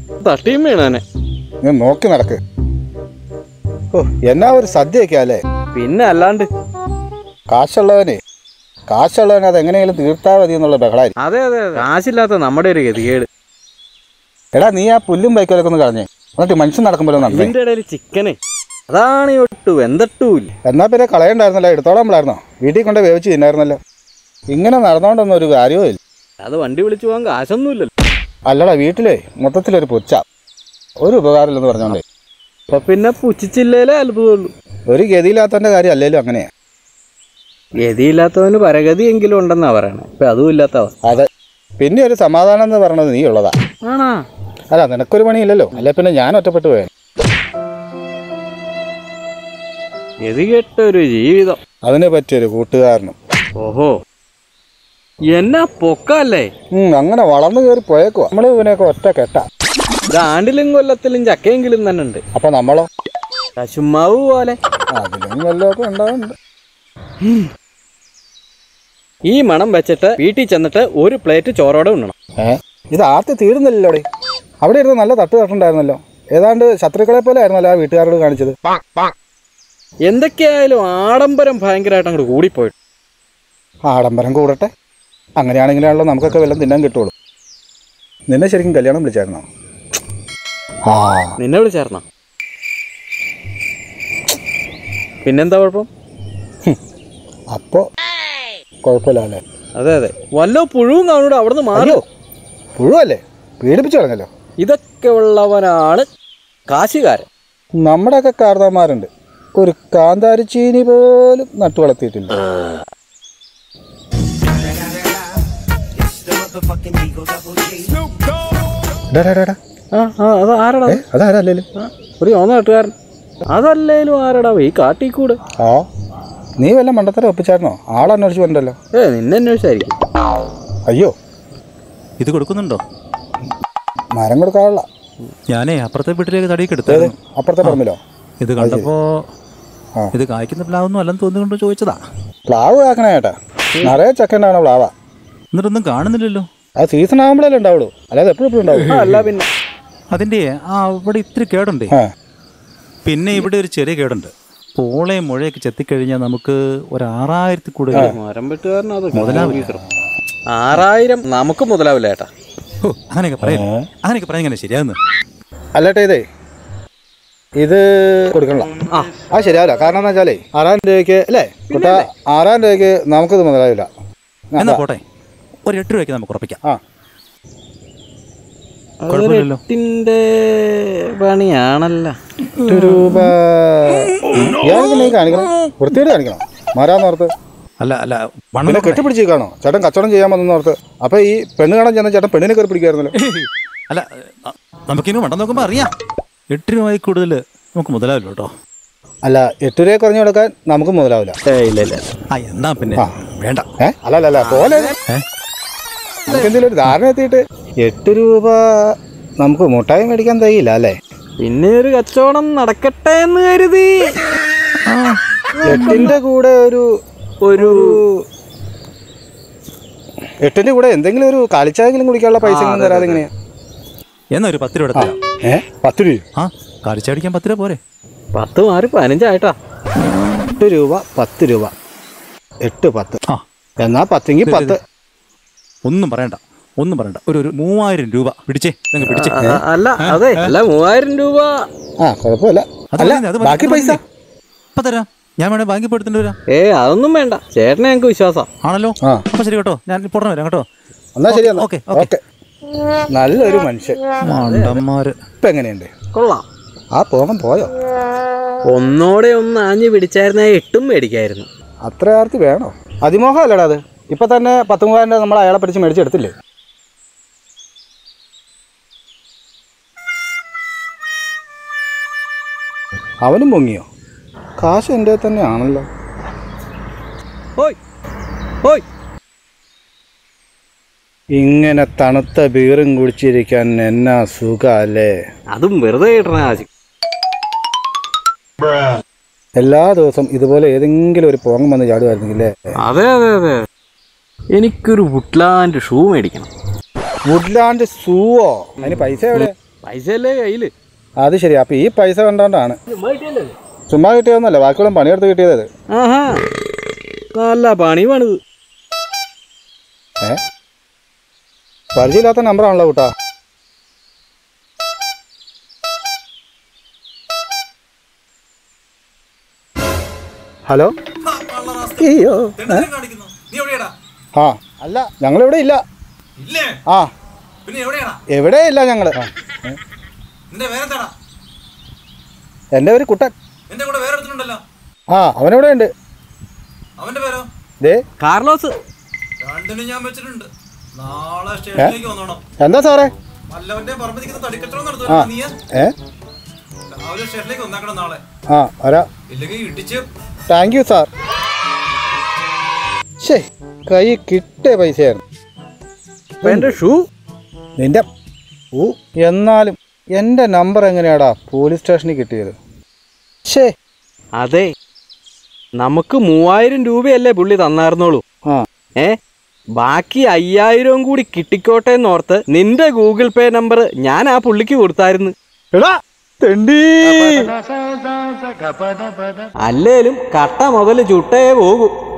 തട്ടിയും വീണാനെ നീ നോക്കി നടക്ക് ഓ എന്നാ ഒരു സദ്യയൊക്കെ അല്ലേ പിന്നെ അല്ലാണ്ട് കാശുള്ളവനെ കാശുള്ളവനെ അത് എങ്ങനെയെങ്കിലും തീർത്താ മതി എന്നുള്ള ബഹളായി അതെ അതെ അതെ. കാശില്ലാത്ത നമ്മുടെ ഒരു ഗതികേട് എടാ നീ ആ പുല്ലും ബൈക്കോലൊക്കെ ഒന്ന് കളഞ്ഞേ എന്നിട്ട് മനുഷ്യൻ നടക്കുമ്പോഴോ നടന്നേ ഇതിന്റെ ഇടയിൽ ചിക്കനെ അതാണ് ഈ ഒട്ടു വെന്തട്ടൂല്ല എന്നാ പിന്നെ കളയണ്ടായിരുന്നല്ലോ എടുത്തോളാൻ പാടായിരുന്നോ വീട്ടിൽ കൊണ്ട് വേവിച്ച് തിന്നായിരുന്നല്ലോ ഇങ്ങനെ നടന്നോണ്ടൊന്നും ഒരു കാര്യവും ഇല്ല അത് വണ്ടി വിളിച്ചു പോകാൻ കാശൊന്നുമില്ലല്ലോ അല്ലടാ വീട്ടിലേ മൊത്തത്തിലൊരു പുച്ച ഒരു ഉപകാരമില്ലെന്ന് പറഞ്ഞോണ്ടേ അപ്പൊ പിന്നെ പുച്ചിച്ചില്ലേലേ അത്ഭുതമുള്ളൂ ഒരു ഗതിയില്ലാത്തതിന്റെ കാര്യം അല്ലേലും അങ്ങനെയാ ഗതിയില്ലാത്തവന് പരഗതി എങ്കിലും ഉണ്ടെന്നാ പറയണേ ഇപ്പൊ അതും ഇല്ലാത്ത അവസ്ഥ അതെ പിന്നെ ഒരു സമാധാനം എന്ന് പറയണത് നീ ഉള്ളതാ ആണാ അല്ല നിനക്കൊരു പണിയില്ലല്ലോ അല്ലെ പിന്നെ ഞാൻ ഒറ്റപ്പെട്ടു പോയാൽ ഗതികെട്ട ഒരു ജീവിതം അതിന് പറ്റിയൊരു കൂട്ടുകാരനും ഓഹോ എന്നാ പൊക്കല്ലേ ഉം, അങ്ങനെ വളർന്നു കയറി പോയേക്കുവാ നമ്മള് ഇവനെയൊക്കെ ഒറ്റ കെട്ട ഇത് ആണ്ടിലും കൊല്ലത്തിലും ചക്കയെങ്കിലും തന്നെ ഉണ്ട് അപ്പൊ നമ്മളോ കശുമാവ് പോലെ അതിലും വല്ലതൊക്കെ ഉണ്ടാവുന്നുണ്ട് ഈ മണം വെച്ചിട്ട് വീട്ടിൽ ചെന്നിട്ട് ഒരു പ്ലേറ്റ് ചോറോടെ ഉണ്ണണം ഏ ഇത് ആർത്തി തീരുന്നില്ലല്ലോടെ അവിടെ ഇരുന്ന് നല്ല തട്ട് തട്ടുണ്ടായിരുന്നല്ലോ ഏതാണ്ട് ശത്രുക്കളെ പോലെ ആയിരുന്നല്ലോ ആ വീട്ടുകാരോട് കാണിച്ചത് എന്തൊക്കെയായാലും ആഡംബരം ഭയങ്കരമായിട്ട് അങ്ങോട്ട് കൂടിപ്പോയിട്ട് ആഡംബരം കൂടട്ടെ അങ്ങനെയാണെങ്കിലാണല്ലോ നമുക്കൊക്കെ വല്ലതും തിന്നാൻ കിട്ടുള്ളൂ നിന്നെ ശരിക്കും കല്യാണം വിളിച്ചായിരുന്നോ ആ നിന്നെ വിളിച്ചായിരുന്ന പിന്നെന്താ കുഴപ്പം അപ്പോ കുഴപ്പമില്ല അല്ലേ അതെ അതെ വല്ലോ പുഴുവും കാണൂടെ അവിടുന്ന് മാറിയോ അയ്യോ പുഴുവല്ലേ പീഡിപ്പിച്ചു കളഞ്ഞല്ലോ ഇതൊക്കെ ഉള്ളവനാണ് കാശുകാരൻ നമ്മുടെയൊക്കെ കാർന്നമാരുണ്ട് ഒരു കാന്താരി ചീനി പോലും നട്ടു വളർത്തിയിട്ടില്ല ഡാ, ഡാ, ഡാ, ഡാ. ആ ആ അത് ആരടാ ഏ, അതാരല്ലേലും ആ, ഒരു ഓന്ന കെട്ടുകാരൻ അതല്ലേലും ആരടാ ഈ കാട്ടിക്കൂട് ആ നീ വല്ല മണ്ടത്തരം ഒപ്പിച്ചായിരുന്നോ ആളന്വേഷിച്ച് വരണ്ടല്ലോ ഏ നിന്നെ അന്വേഷിച്ചായിരിക്കും അയ്യോ ഇത് കൊടുക്കുന്നുണ്ടോ മരം കൊടുക്കാനുള്ള ഞാനേ അപ്പുറത്തെ വീട്ടിലേക്ക് തടിയൊക്കെ ഏത് എടുത്തായിരുന്നു അപ്പുറത്തെ പറമ്പിലോ ഇത് കണ്ടപ്പോ ആ. ഇത് കായ്ക്കുന്ന പ്ലാവൊന്നും അല്ലെന്ന് തോന്നിക്കൊണ്ട് ചോദിച്ചതാ പ്ലാവ് കാക്കണ ചേട്ടാ നിറയെ ചക്കണ്ടാണ് പ്ലാവ എന്നിട്ടൊന്നും കാണുന്നില്ലല്ലോ അത് സീസൺ ആകുമ്പോഴല്ലേ ഉണ്ടാവുള്ളൂ അല്ലാതെ എപ്പോഴും എപ്പോഴും ഉണ്ടാവും ആ, അല്ല പിന്നെ അതിന്റെ ആ ഇവിടെ ഇത്തിരി കേടുണ്ടേ ആ പിന്നെ ഇവിടെ ഒരു ചെറിയ കേടുണ്ട് പോളയും മുഴയൊക്കെ ചെത്തിക്കഴിഞ്ഞാൽ നമുക്ക് ഒരു ആറായിരത്തി കൂടുതൽ മരം വെട്ടുകാരൻ അത് മുതലാവില്ല ആറായിരം നമുക്ക് മുതലാവില്ല ഏട്ടാ ഓ അങ്ങനെയൊക്കെ പറയാം അങ്ങനെയൊക്കെ പറയാൻ ഇങ്ങനെ ശരിയാകുന്നു അല്ലട്ടെ ഇതേ ഇത് കൊടുക്കണല്ലോ ആ. ആ ശരിയാവില്ല കാരണം എന്താ വെച്ചാലേ ആറായിരം രൂപയ്ക്ക് അല്ലേ കുട്ട ആറായിരം രൂപയ്ക്ക് നമുക്കിത് മുതലാവില്ല എന്നാ പോട്ടെ ഒരു എട്ട് രൂപയ്ക്ക് നമുക്ക് ഉറപ്പിക്കാം ആ കുഴപ്പമില്ലല്ലോ എട്ടിന്റെ പണിയാണല്ല എട്ട് രൂപ ഇയാൾക്ക് നീ കാണിക്കണം വൃത്തിയോട് കാണിക്കണം മാറാന്നോർത്ത് അല്ല അല്ല പിന്നെ വണ്ണം കെട്ടിപ്പിടിച്ചേക്കാണോ ചേട്ടൻ കച്ചവടം ചെയ്യാൻ വന്നോർത്ത് അപ്പൊ ഈ പെണ്ണ് കാണാൻ ചെന്ന ചേട്ടൻ പെണ്ണിനെ കയറി പിടിക്കായിരുന്നല്ലോ അല്ല അ- നമുക്കിനി വണ്ണം നോക്കുമ്പോൾ അറിയാം എട്ട് രൂപയിൽ കൂടുതൽ നമുക്ക് മുതലാവില്ല കേട്ടോ അല്ല എട്ട് രൂപ കുറഞ്ഞു കൊടുക്കാൻ നമുക്ക് മുതലാവില്ല ഏ ഇല്ല ഇല്ല ആ എന്നാ പിന്നെ വേണ്ട ഏ അല്ല അല്ല അല്ല പോലെ ഏ? നമുക്ക് എന്തെങ്കിലും ഒരു ധാരണ എത്തിയിട്ട് എട്ട് രൂപ നമുക്ക് മുട്ടായി മേടിക്കാൻ തയ്യില്ല അല്ലേ പിന്നെ ഒരു കച്ചവടം നടക്കട്ടെ എന്ന് കരുതി എട്ടിന്റെ കൂടെ ഒരു ഒരു എട്ടിന്റെ കൂടെ എന്തെങ്കിലും ഒരു കാലിച്ചായെങ്കിലും കുടിക്കാനുള്ള പൈസ ഒന്നും തരാതെ എങ്ങനെയാ എന്നാ ഒരു പത്ത് രൂപ എടുത്ത് തരാം ഏ പത്ത് രൂപ ആ കാലിച്ചടിക്കാൻ പത്ത് രൂപ പോരെ പത്ത് മാറി പതിനഞ്ചായിട്ടാ എട്ട് രൂപ പത്ത് രൂപ എട്ട് പത്ത് ആ എന്നാ പത്തെങ്കിൽ പത്ത് ഒന്നും പറയണ്ട ഒന്നും പറയണ്ട ഒരു ഒരു മൂവായിരം രൂപ പിടിച്ചേ നിങ്ങൾ പിടിച്ചേ ആ, അല്ല അതെ അല്ല മൂവായിരം രൂപ ആ കുഴപ്പമില്ല അത് അല്ല മതി, അത് മതി, ബാക്കി അത് പൈസ മതി. ഇപ്പൊ തരാം ഞാൻ വേണേ ബാങ്കിൽ പോയി എടുത്തിട്ട് വരാം ഏ അതൊന്നും വേണ്ട ചേട്ടനെ ഞങ്ങൾക്ക് വിശ്വാസം ആണല്ലോ ആ. അപ്പൊ ശരി കേട്ടോ ഞാൻ ഇപ്പോൾ ഉടനെ വരാം കേട്ടോ എന്നാ ശരി എന്നാ ഓക്കെ, ഓക്കെ. ഓക്കെ നല്ലൊരു മനുഷ്യൻ മണ്ടന്മാര് ഇപ്പൊ എങ്ങനെയുണ്ട് കൊള്ളാം ആ പോകാൻ പോയോ ഒന്നോടെ ഒന്ന് ആഞ്ഞു പിടിച്ചായിരുന്ന എട്ടും മേടിക്കായിരുന്നു അത്ര ആർത്തി വേണോ അതിമോഹം അല്ലടാ അത് ഇപ്പൊ തന്നെ പത്ത് മൂവായിരം രൂപ നമ്മൾ അയാളെ പിടിച്ച് മേടിച്ചെടുത്തില്ലേ അവനും പൊങ്ങിയോ കാശ് എൻ്റെ തന്നെ ആണല്ലോ ഓയ് ഓയ് ഇങ്ങനെ തണുത്ത ബീറും കുടിച്ചിരിക്കാൻ എന്നാ സുഖ അല്ലേ അതും വെറുതെ കിട്ടണ കാശ് എല്ലാ ദിവസവും ഇതുപോലെ ഏതെങ്കിലും ഒരു പോങ്ങം വന്ന് ചാടുമായിരുന്നെങ്കിലേ അതെ അതെ അതെ എനിക്കൊരു വുഡ്ലാൻഡ് ഷൂ മേടിക്കണം വുഡ്ലാൻഡ് സൂവോ അതിന് പൈസ എവിടെ പൈസ അല്ലേ കയ്യില് അത് ശരി അപ്പോൾ ഈ പൈസ കണ്ടോണ്ടാണ് ചുമ്മാ കിട്ടിയതൊന്നുമല്ല ബാക്കിയുള്ള പണിയെടുത്ത് കിട്ടിയത് ആഹാ നല്ല പണി പണിത് ഏ പരിചയമില്ലാത്ത നമ്പറാണല്ലോ കൂട്ടാ ഹലോ അയ്യോ ആ അല്ല ഞങ്ങളിവിടെ ഇല്ല ഇല്ലേ ആ പിന്നെ എവിടെയാണാ എവിടെ ഇല്ല ഞങ്ങൾ നിന്റെ വേറെന്താടാ എൻ്റെ ഒരു കുട്ടൻ എന്റെ കൂടെ വേറെ എടുത്തിട്ടുണ്ടല്ലോ ആ അവനിവിടെ ഉണ്ട് അവന്റെ പേരോ ദേ കാർലോസ് രണ്ടിനും ഞാൻ വെച്ചിട്ടുണ്ട് നാളെ സ്റ്റേഷനിലേക്ക് വന്നോണം എന്താ സാറേ വല്ലവന്റെ പറമ്പ് നിൽക്കുന്ന തടിക്കച്ചവടം ആ നടത്തുക നീ ഏ രാവിലെ സ്റ്റേഷനിലേക്ക് വന്നേക്കണം നാളെ ആ വരാ ഇല്ലെങ്കിൽ ഇടിച്ച് താങ്ക് യു സാർ ശേ കൈ കിട്ടിയ പൈസയായിരുന്നു അപ്പൊ എന്റെ ഷൂ നിന്റെ ഊ എന്നാലും എൻ്റെ നമ്പർ എങ്ങനെയാടാ പോലീസ് സ്റ്റേഷനിൽ കിട്ടിയത് ശേ അതെ നമുക്ക് മൂവായിരം രൂപയല്ലേ പുള്ളി തന്നായിരുന്നോളൂ ആ ഏ ബാക്കി അയ്യായിരവും കൂടി കിട്ടിക്കോട്ടെ എന്നോർത്ത് നിന്റെ ഗൂഗിൾ പേ നമ്പർ ഞാൻ ആ പുള്ളിക്ക് കൊടുത്തായിരുന്നു എടാ തെണ്ടി അല്ലേലും കട്ട മുതൽ ചുട്ടേ പോകൂ